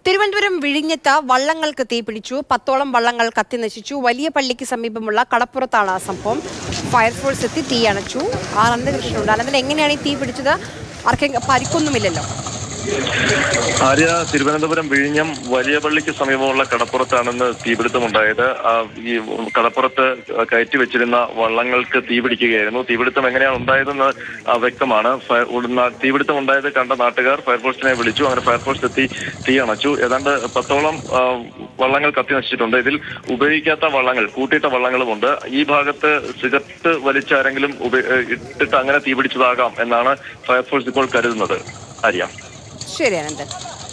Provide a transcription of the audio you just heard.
തിരുവനന്തപുരം വിഴിഞ്ഞത്ത് വള്ളങ്ങൾക്ക് തീപിടിച്ചു പത്തോളം വള്ളങ്ങൾ കത്തി നശിച്ചു വലിയ പള്ളിക്ക് സമീപമുള്ള കടപ്പുറത്താണ് സംഭവം ഫയർഫോഴ്സ് എത്തി തീ അണച്ചു ആർ അനന്തകൃഷ്ണനുണ്ട് അനന്തൻ എങ്ങനെയാണ് ഈ തീ പിടിച്ചത് ആർക്കെങ്കിലും പരിക്കൊന്നുമില്ലല്ലോ ആര്യ തിരുവനന്തപുരം വിഴിഞ്ഞം വലിയ പള്ളിക്ക് സമീപമുള്ള കടപ്പുറത്താണെന്ന് തീപിടുത്തമുണ്ടായത് ആ, ഈ കടപ്പുറത്ത് കയറ്റി വെച്ചിരുന്ന വള്ളങ്ങൾക്ക് തീപിടിക്കുകയായിരുന്നു തീപിടുത്തം എങ്ങനെയാണ് ഉണ്ടായതെന്ന് ആ, വ്യക്തമാണ് ഫയ- ഉടന- തീപിടുത്തം ഉണ്ടായത് കണ്ട നാട്ടുകാർ ഫയർഫോഴ്സിനെ വിളിച്ചു അങ്ങനെ ഫയർഫോഴ്സ് എത്തി തീ അണച്ചു ഏതാണ്ട് പത്തോളം ആ, വള്ളങ്ങൾ കത്തി നശിച്ചിട്ടുണ്ട് ഇതിൽ ഉപയോഗിക്കാത്ത വള്ളങ്ങൾ കൂട്ടിയിട്ട വള്ളങ്ങളുമുണ്ട് ഈ ഭാഗത്ത് സിഗരറ്റ് വലിച്ചാരെങ്കിലും ഉപ- ഇട്ടിട്ട് അങ്ങനെ തീപിടിച്ചതാകാം എന്നാണ് ഫയർഫോഴ്സ് ഇപ്പോൾ കരുതുന്നത് ആര്യ ശരി അനന്തൻ